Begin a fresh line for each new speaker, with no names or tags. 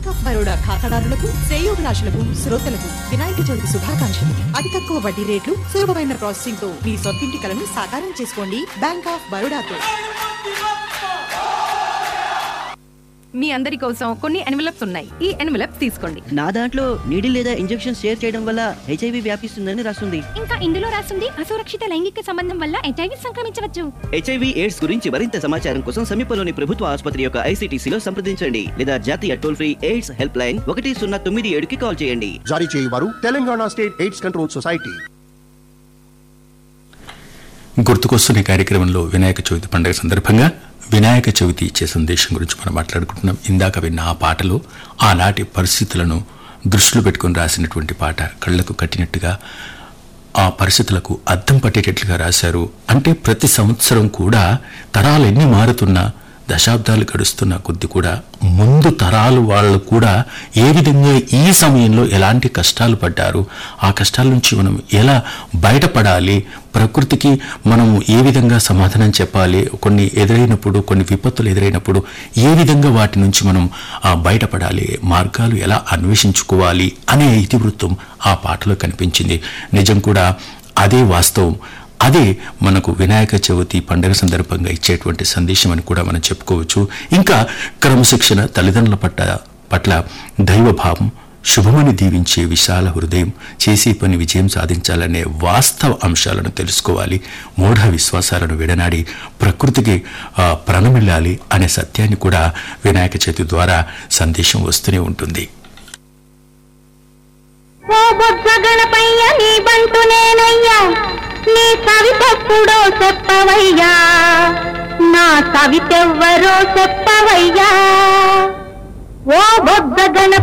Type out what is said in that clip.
bank of Baroda ఖాతాదారులకు శ్రేయోభిలాషులకు శ్రోతలకు వినాయక చవితి శుభాకాంక్షలు అతి తక్కువ వడ్డీ రేట్లు సులభమైన ప్రాసెసింగ్ తో మీ సొంతింటి కలను సాకారం చేసుకోండి బ్యాంక్ ఆఫ్ బరోడాతో
మీ అందరి కోసం కొన్ని ఎన్వలప్స్ ఉన్నాయి ఈ ఎన్వలప్స్ తీసుకోండి
నా దాంట్లో నీడిల్ లేదా ఇంజెక్షన్ షేర్ చేయడం వల్ల హెచ్ఐవి వ్యాపిస్తుందని రాస్తుంది
ఇంకా ఇందులో రాసింది అసురక్షిత లైంగిక సంబంధం వల్ల హెచ్ఐవి సంక్రమించవచ్చు
హెచ్ఐవి ఎయిడ్స్ గురించి మరింత సమాచారం కోసం సమీపంలోని ప్రభుత్వ ఆసుపత్రి యొక్క ఐసీటీసీలో సంప్రదించండి లేదా జాతీయ toll free AIDS help line ఒకటి సున్నా తొమ్మిది ఏడుకి కాల్ చేయండి
జారీ చేయువారు Telangana state AIDS control society
గుర్తుకొస్తున్న ఈ కార్యక్రమంలో వినాయక చవితి పండుగ సందర్భంగా వినాయక చవితి ఇచ్చే సందేశం గురించి మనం మాట్లాడుకుంటున్నాం ఇందాక విన్న ఆ పాటలో ఆనాటి పరిస్థితులను దృష్టిలో పెట్టుకొని రాసినటువంటి పాట కళ్ళకు కట్టినట్టుగా ఆ పరిస్థితులకు అద్దం పట్టేటట్లుగా రాశారు అంటే ప్రతి సంవత్సరం కూడా తరాలు ఎన్ని మారుతున్నా దశాబ్దాలు గడుస్తున్న కొద్ది కూడా ముందు తరాలు వాళ్ళు కూడా ఏ విధంగా ఈ సమయంలో ఎలాంటి కష్టాలు పడ్డారు ఆ కష్టాల నుంచి మనం ఎలా బయటపడాలి ప్రకృతికి మనం ఏ విధంగా సమాధానం చెప్పాలి కొన్ని ఎదురైనప్పుడు కొన్ని విపత్తులు ఎదురైనప్పుడు ఏ విధంగా వాటి నుంచి మనం ఆ, బయటపడాలి మార్గాలు ఎలా అన్వేషించుకోవాలి అనే ఇతివృత్తం ఆ పాటలో కనిపించింది నిజం కూడా అదే వాస్తవం అదే మనకు వినాయక చవితి పండుగ సందర్భంగా ఇచ్చేటువంటి సందేశం అని కూడా మనం చెప్పుకోవచ్చు ఇంకా క్రమశిక్షణ తల్లిదండ్రుల పట్ల పట్ల దైవభావం శుభమని దీవించే విశాల హృదయం చేసే పని విజయం సాధించాలనే వాస్తవ అంశాలను తెలుసుకోవాలి మూఢ విశ్వాసాలను విడనాడి ప్రకృతికి ఆ, ప్రణమిల్లాలి అనే సత్యాన్ని కూడా వినాయక చవితి ద్వారా సందేశం వస్తూనే ఉంటుంది
ఓ బొజ్జ గణపయ్య నీ బంటు నేనయ్యా నీ సవితెప్పుడో చెప్పవయ్యా నా సవితెవ్వరో చెప్పవయ్యా ఓ బొజ్జ గణప